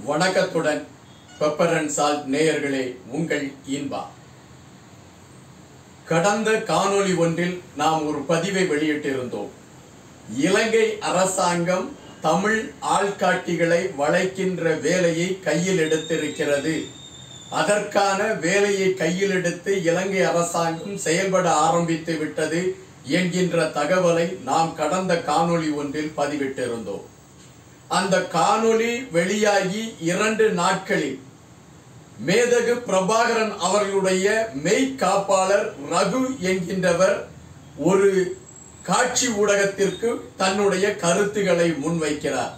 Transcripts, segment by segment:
வணக்கத்துடன் pepper and salt நேயர்களே உங்கள் இன்பா கடந்த காணொளி ஒன்றில் நாம் ஒரு பதிவை வெளியிட்டிருந்தோம் இலங்கை அரசாங்கம் தமிழ் ஆள்காட்டிகளை வளைக்கின்ற வேலையை கையில் எடுத்திருக்கிறது அதற்கான வேலையை கையில் எடுத்து இலங்கை அரசாங்கம் செயல்பட ஆரம்பித்து விட்டது என்கின்ற தகவலை நாம் கடந்த காணொளி ஒன்றில் பதிவிட்டிருந்தோம் அந்த காணொளி வெளியாகி இரண்டு நாட்களில் மேதகு பிரபாகரன் அவர்களுடைய மெய் காப்பாளர் ரகு என்கின்றவர் ஒரு காட்சி ஊடகத்திற்கு தன்னுடைய கருத்துக்களை முன்வைக்கிறார்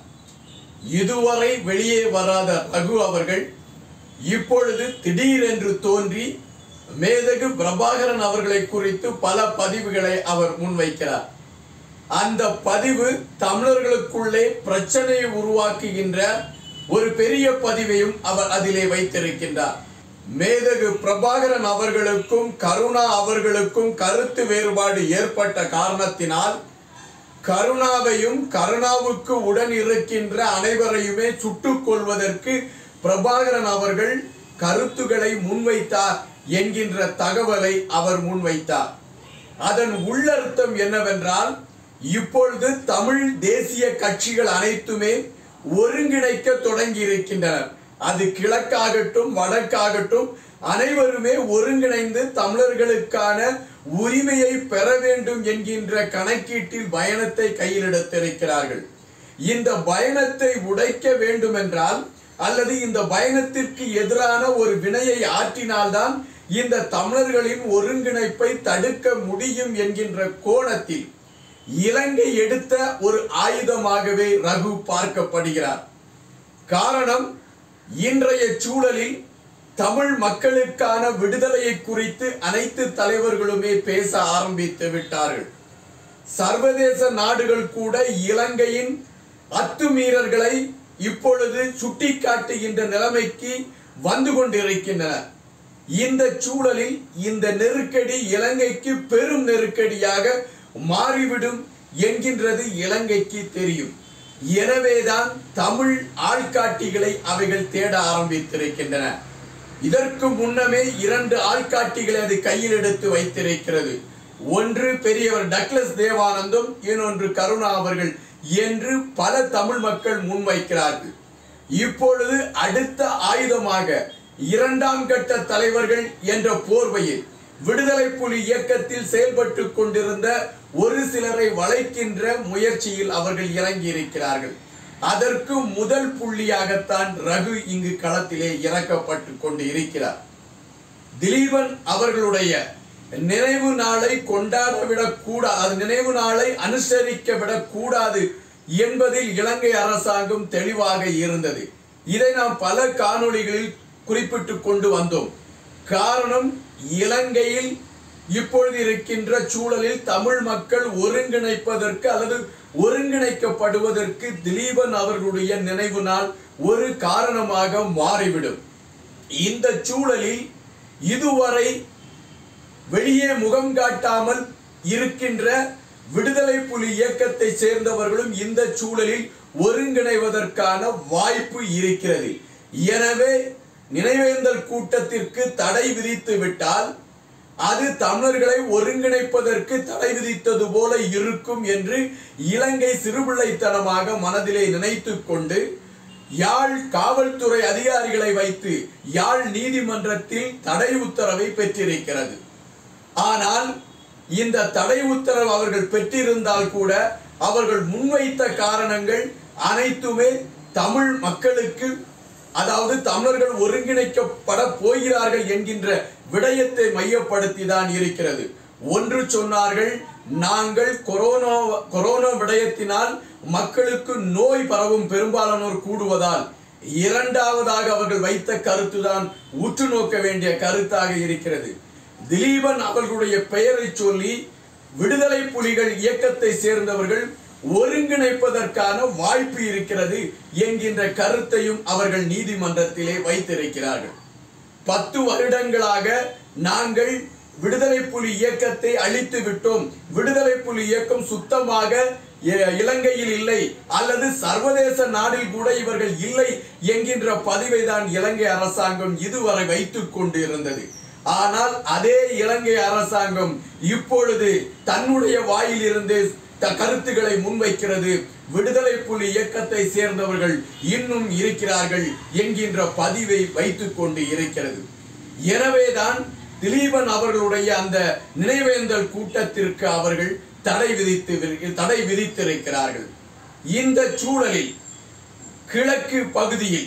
இதுவரை வெளியே வராத ரகு அவர்கள் இப்பொழுது திடீரென்று தோன்றி மேதகு பிரபாகரன் அவர்களை குறித்து பல பதிவுகளை அவர் முன்வைக்கிறார் அந்த பதிவு தமிழர்களுக்குள்ளே பிரச்சனையை உருவாக்குகின்ற ஒரு பெரிய பதிவையும் அவர் அதிலே வைத்திருக்கின்றார் மேதகு பிரபாகரன் அவர்களுக்கும் கருணா அவர்களுக்கும் கருத்து வேறுபாடு ஏற்பட்ட காரணத்தினால் கருணாவையும் கருணாவுக்கு உடன் இருக்கின்ற அனைவரையுமே சுட்டுக் கொள்வதற்கு பிரபாகரன் அவர்கள் கருத்துக்களை முன்வைத்தார் என்கின்ற தகவலை அவர் முன்வைத்தார் அதன் உள்ளர்த்தம் என்னவென்றால் இப்பொழுது தமிழ் தேசிய கட்சிகள் அனைத்துமே ஒருங்கிணைக்க தொடங்கி இருக்கின்றனர் அது கிழக்காகட்டும் வடக்காகட்டும் அனைவருமே ஒருங்கிணைந்து தமிழர்களுக்கான உரிமையை பெற வேண்டும் என்கின்ற கணக்கீட்டில் பயணத்தை கையில் எடுத்திருக்கிறார்கள் இந்த பயணத்தை உடைக்க வேண்டுமென்றால் அல்லது இந்த பயணத்திற்கு எதிரான ஒரு வினையை ஆற்றினால்தான் இந்த தமிழர்களின் ஒருங்கிணைப்பை தடுக்க முடியும் என்கின்ற கோணத்தில் இலங்கை எடுத்த ஒரு ஆயுதமாகவே ரகு பார்க்கப்படுகிறார் காரணம் இன்றைய சூழலில் தமிழ் மக்களுக்கான விடுதலையை குறித்து அனைத்து தலைவர்களுமே பேச ஆரம்பித்து விட்டார்கள் சர்வதேச நாடுகள் கூட இலங்கையின் அத்துமீறல்களை இப்பொழுது சுட்டிக்காட்டுகின்ற நிலைமைக்கு வந்து கொண்டிருக்கின்றன இந்த சூழலில் இந்த நெருக்கடி இலங்கைக்கு பெரும் நெருக்கடியாக மாறிவிடும் என்கின்றது இலங்கைக்கு தெரியும் எனவேதான் தமிழ் ஆள்காட்டிகளை அவைகள் தேட ஆரம்பித்திருக்கின்றன இதற்கு முன்னமே இரண்டு ஆள்காட்டிகளை அது கையில் எடுத்து வைத்திருக்கிறது ஒன்று பெரியவர் டக்ளஸ் தேவானந்தும் இன்னொன்று கருணா அவர்கள் என்று பல தமிழ் மக்கள் முன்வைக்கிறார்கள் இப்பொழுது அடுத்த ஆயுதமாக இரண்டாம் கட்ட தலைவர்கள் என்ற போர்வையில் விடுதலை புலி இயக்கத்தில் செயல்பட்டு கொண்டிருந்த ஒரு சிலரை வளைக்கின்ற முயற்சியில் அவர்கள் இறங்கி இருக்கிறார்கள் அதற்கு முதல் புள்ளியாகத்தான் ரகு இங்கு களத்திலே இறக்கப்பட்டு கொண்டு இருக்கிறார் திலீபன் அவர்களுடைய நினைவு நாளை கொண்டாட விடக்கூடாது அது நினைவு நாளை அனுசரிக்க விடக்கூடாது என்பதில் இலங்கை அரசாங்கம் தெளிவாக இருந்தது இதை நாம் பல காணொளிகளில் குறிப்பிட்டு கொண்டு வந்தோம் காரணம் இலங்கையில் இப்பொழுது இருக்கின்ற சூழலில் தமிழ் மக்கள் ஒருங்கிணைப்பதற்கு அல்லது ஒருங்கிணைக்கப்படுவதற்கு திலீபன் அவர்களுடைய நினைவு நாள் ஒரு காரணமாக மாறிவிடும் இந்த சூழலில் இதுவரை வெளியே முகம் காட்டாமல் இருக்கின்ற விடுதலை புலி இயக்கத்தை சேர்ந்தவர்களும் இந்த சூழலில் ஒருங்கிணைவதற்கான வாய்ப்பு இருக்கிறது எனவே நினைவேந்தல் கூட்டத்திற்கு தடை விதித்து விட்டால் அது தமிழர்களை ஒருங்கிணைப்பதற்கு தடை விதித்தது போல இருக்கும் என்று இலங்கை சிறுபிள்ளைத்தனமாக மனதிலே நினைத்து கொண்டு யாழ் காவல்துறை அதிகாரிகளை வைத்து யாழ் நீதிமன்றத்தில் தடை உத்தரவை பெற்றிருக்கிறது ஆனால் இந்த தடை உத்தரவு அவர்கள் பெற்றிருந்தால் கூட அவர்கள் முன்வைத்த காரணங்கள் அனைத்துமே தமிழ் மக்களுக்கு அதாவது தமிழர்கள் ஒருங்கிணைக்கப்பட போகிறார்கள் என்கின்ற விடயத்தை மையப்படுத்தி தான் இருக்கிறது ஒன்று சொன்னார்கள் நாங்கள் கொரோனா கொரோனா விடயத்தினால் மக்களுக்கு நோய் பரவும் பெரும்பாலானோர் கூடுவதால் இரண்டாவதாக அவர்கள் வைத்த கருத்துதான் உற்று நோக்க வேண்டிய கருத்தாக இருக்கிறது திலீபன் அவர்களுடைய பெயரை சொல்லி விடுதலை புலிகள் இயக்கத்தை சேர்ந்தவர்கள் ஒருங்கிணைப்பதற்கான வாய்ப்பு இருக்கிறது என்கின்ற கருத்தையும் அவர்கள் நீதிமன்றத்திலே வைத்திருக்கிறார்கள் பத்து வருடங்களாக நாங்கள் விடுதலை புலி இயக்கத்தை அழித்து விட்டோம் விடுதலை புலி இயக்கம் சுத்தமாக இ- இலங்கையில் இல்லை அல்லது சர்வதேச நாடில் கூட இவர்கள் இல்லை என்கின்ற பதிவை தான் இலங்கை அரசாங்கம் இதுவரை வைத்துக் கொண்டு இருந்தது ஆனால் அதே இலங்கை அரசாங்கம் இப்பொழுது தன்னுடைய வாயிலிருந்து த கருத்துக்களை முன்வைக்கிறது விடுதலை புலி இயக்கத்தை சேர்ந்தவர்கள் இன்னும் இருக்கிறார்கள் என்கின்ற பதிவை வைத்துக் கொண்டு இருக்கிறது எனவேதான் திலீபன் அவர்களுடைய அந்த நினைவேந்தல் கூட்டத்திற்கு அவர்கள் தடை விதித்து தடை விதித்திருக்கிறார்கள் இந்த சூழலில் கிழக்கு பகுதியில்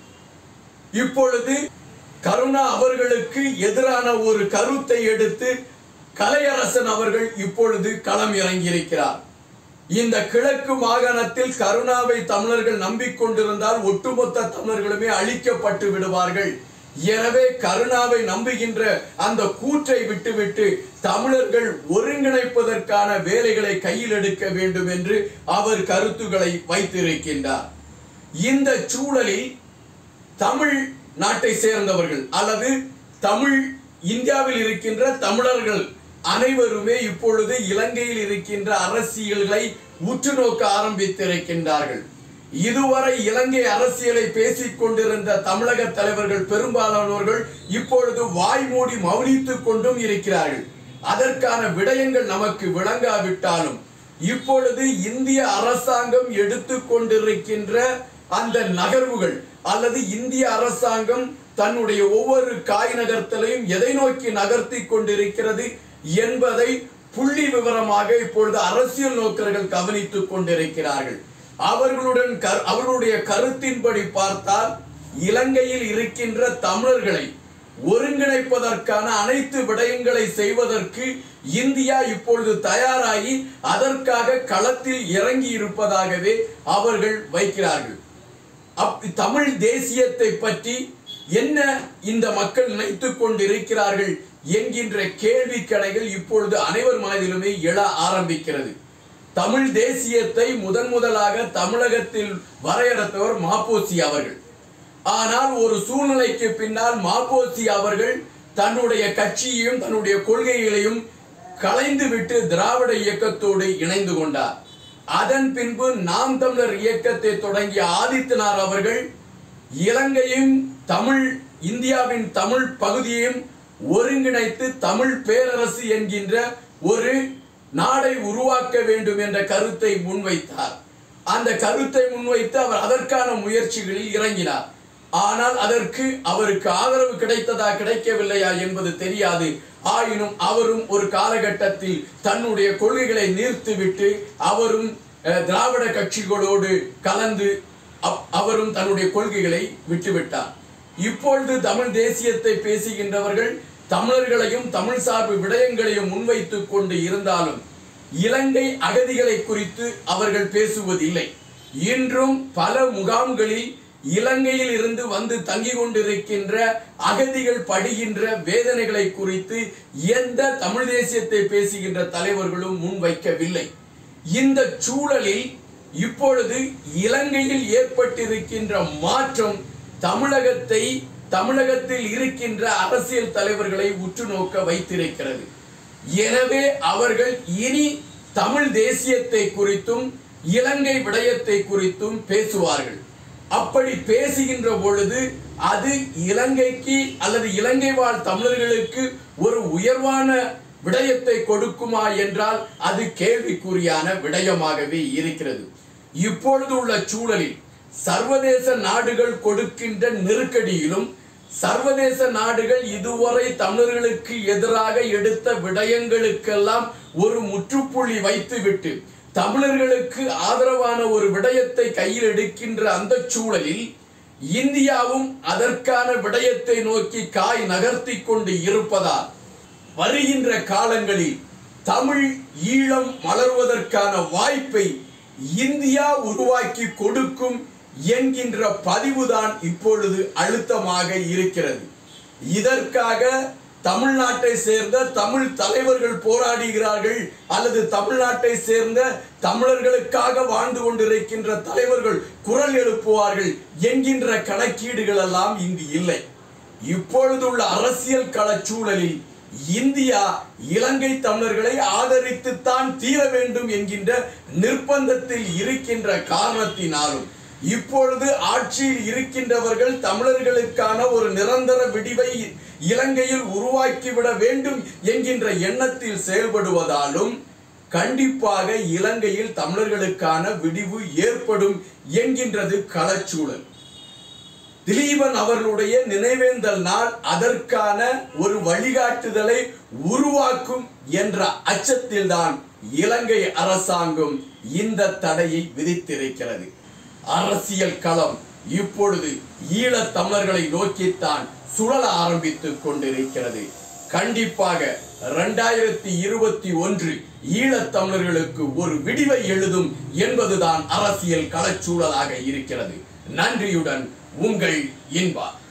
இப்பொழுது கருணா அவர்களுக்கு எதிரான ஒரு கருத்தை எடுத்து கலையரசன் அவர்கள் இப்பொழுது களம் இறங்கியிருக்கிறார் இந்த கிழக்கு மாகாணத்தில் கருணாவை தமிழர்கள் நம்பிக்கொண்டிருந்தால் ஒட்டுமொத்த தமிழர்களுமே அழிக்கப்பட்டு விடுவார்கள் எனவே கருணாவை நம்புகின்ற அந்த கூற்றை விட்டுவிட்டு தமிழர்கள் ஒருங்கிணைப்பதற்கான வேலைகளை கையில் எடுக்க வேண்டும் என்று அவர் கருத்துக்களை வைத்திருக்கின்றார் இந்த சூழலில் தமிழ் நாட்டை சேர்ந்தவர்கள் அல்லது தமிழ் இந்தியாவில் இருக்கின்ற தமிழர்கள் அனைவருமே இப்பொழுது இலங்கையில் இருக்கின்ற அரசியல்களை உற்று நோக்க ஆரம்பித்திருக்கின்றார்கள் இதுவரை இலங்கை அரசியலை பேசிக் கொண்டிருந்த தமிழக தலைவர்கள் பெரும்பாலானவர்கள் இப்பொழுது வாய் மூடி மௌனித்துக் கொண்டும் இருக்கிறார்கள் அதற்கான விடயங்கள் நமக்கு விளங்காவிட்டாலும் இப்பொழுது இந்திய அரசாங்கம் எடுத்துக் கொண்டிருக்கின்ற அந்த நகர்வுகள் அல்லது இந்திய அரசாங்கம் தன்னுடைய ஒவ்வொரு காய் நகர்த்தலையும் எதை நோக்கி நகர்த்தி கொண்டிருக்கிறது என்பதை புள்ளி விவரமாக இப்பொழுது அரசியல் நோக்கர்கள் கவனித்துக் கொண்டிருக்கிறார்கள் அவர்களுடன் கரு- அவர்களுடைய கருத்தின்படி பார்த்தால் இலங்கையில் இருக்கின்ற தமிழர்களை ஒருங்கிணைப்பதற்கான அனைத்து விடயங்களை செய்வதற்கு இந்தியா இப்பொழுது தயாராகி அதற்காக களத்தில் இறங்கி இருப்பதாகவே அவர்கள் வைக்கிறார்கள் அப் தமிழ் தேசியத்தை பற்றி என்ன இந்த மக்கள் நினைத்துக் கொண்டிருக்கிறார்கள் என்கின்ற கேள்வி கணைகள் இப்பொழுது அனைவர் மனதிலுமே எழ ஆரம்பிக்கிறது தமிழ் தேசியத்தை முதன் முதலாக தமிழகத்தில் வரையறுத்தவர் மாப்போசி அவர்கள் ஆனால் ஒரு சூழ்நிலைக்கு பின்னால் மாப்போசி அவர்கள் தன்னுடைய கட்சியையும் தன்னுடைய கொள்கைகளையும் கலைந்து விட்டு திராவிட இயக்கத்தோடு இணைந்து கொண்டார் அதன் பின்பு நாம் தமிழர் இயக்கத்தை தொடங்கிய ஆதித்தனார் அவர்கள் இலங்கையும் தமிழ் இந்தியாவின் தமிழ் பகுதியையும் ஒருங்கிணைத்து தமிழ் பேரரசு என்கின்ற ஒரு நாடை உருவாக்க வேண்டும் என்ற கருத்தை முன்வைத்தார் அந்த கருத்தை முன்வைத்து அவர் அதற்கான முயற்சிகளில் இறங்கினார் ஆனால் அதற்கு அவருக்கு ஆதரவு கிடைத்ததா கிடைக்கவில்லையா என்பது தெரியாது ஆயினும் அவரும் ஒரு காலகட்டத்தில் தன்னுடைய கொள்கைகளை நீர்த்துவிட்டு அவரும் அஹ், திராவிட கட்சிகளோடு கலந்து அப்- அவரும் தன்னுடைய கொள்கைகளை விட்டுவிட்டார் இப்பொழுது தமிழ் தேசியத்தை பேசுகின்றவர்கள் தமிழர்களையும் தமிழ் சார்பு விடயங்களையும் முன்வைத்துக் கொண்டு இருந்தாலும் இலங்கை அகதிகளை குறித்து அவர்கள் பேசுவதில்லை இன்றும் பல முகாம்களில் இலங்கையில் இருந்து வந்து தங்கி கொண்டிருக்கின்ற அகதிகள் படுகின்ற வேதனைகளை குறித்து எந்த தமிழ் தேசியத்தை பேசுகின்ற தலைவர்களும் முன்வைக்கவில்லை இந்த சூழலில் இப்பொழுது இலங்கையில் ஏற்பட்டிருக்கின்ற மாற்றம் தமிழகத்தை தமிழகத்தில் இருக்கின்ற அரசியல் தலைவர்களை உற்று நோக்க வைத்திருக்கிறது எனவே அவர்கள் இனி தமிழ் தேசியத்தை குறித்தும் இலங்கை விடயத்தை குறித்தும் பேசுவார்கள் அப்படி பேசுகின்ற பொழுது அது இலங்கைக்கு அல்லது இலங்கை வாழ் தமிழர்களுக்கு ஒரு உயர்வான விடயத்தை கொடுக்குமா என்றால் அது கேள்விக்குறியான விடயமாகவே இருக்கிறது இப்பொழுது உள்ள சூழலில் சர்வதேச நாடுகள் கொடுக்கின்ற நெருக்கடியிலும் சர்வதேச நாடுகள் இதுவரை தமிழர்களுக்கு எதிராக எடுத்த விடயங்களுக்கெல்லாம் ஒரு முற்றுப்புள்ளி வைத்துவிட்டு தமிழர்களுக்கு ஆதரவான ஒரு விடயத்தை கையில் எடுக்கின்ற அந்த சூழலில் இந்தியாவும் அதற்கான விடயத்தை நோக்கி காய் நகர்த்தி கொண்டு இருப்பதால் வருகின்ற காலங்களில் தமிழ் ஈழம் மலர்வதற்கான வாய்ப்பை இந்தியா உருவாக்கி கொடுக்கும் என்கின்ற பதிவுதான் இப்பொழுது அழுத்தமாக இருக்கிறது இதற்காக தமிழ்நாட்டை சேர்ந்த தமிழ் தலைவர்கள் போராடுகிறார்கள் அல்லது தமிழ்நாட்டை சேர்ந்த தமிழர்களுக்காக வாழ்ந்து கொண்டிருக்கின்ற தலைவர்கள் குரல் எழுப்புவார்கள் என்கின்ற கணக்கீடுகள் எல்லாம் இங்கு இல்லை இப்பொழுதுள்ள அரசியல் கள சூழலில் இந்தியா இலங்கை தமிழர்களை ஆதரித்துத்தான் தீர வேண்டும் என்கின்ற நிர்பந்தத்தில் இருக்கின்ற காரணத்தினாலும் இப்பொழுது ஆட்சியில் இருக்கின்றவர்கள் தமிழர்களுக்கான ஒரு நிரந்தர விடிவை இலங்கையில் உருவாக்கிவிட வேண்டும் என்கின்ற எண்ணத்தில் செயல்படுவதாலும் கண்டிப்பாக இலங்கையில் தமிழர்களுக்கான விடிவு ஏற்படும் என்கின்றது களச்சூழல் திலீபன் அவர்களுடைய நினைவேந்தல் நாள் அதற்கான ஒரு வழிகாட்டுதலை உருவாக்கும் என்ற அச்சத்தில்தான் இலங்கை அரசாங்கம் இந்த தடையை விதித்திருக்கிறது அரசியல் களம் இப்பொழுது ஈழத் தமிழர்களை நோக்கித்தான் சுழல ஆரம்பித்துக் கொண்டிருக்கிறது கண்டிப்பாக இரண்டாயிரத்தி இருபத்தி ஒன்று ஈழத் தமிழர்களுக்கு ஒரு விடிவை எழுதும் என்பதுதான் அரசியல் களச்சூழலாக இருக்கிறது நன்றியுடன் உங்கள் இன்பா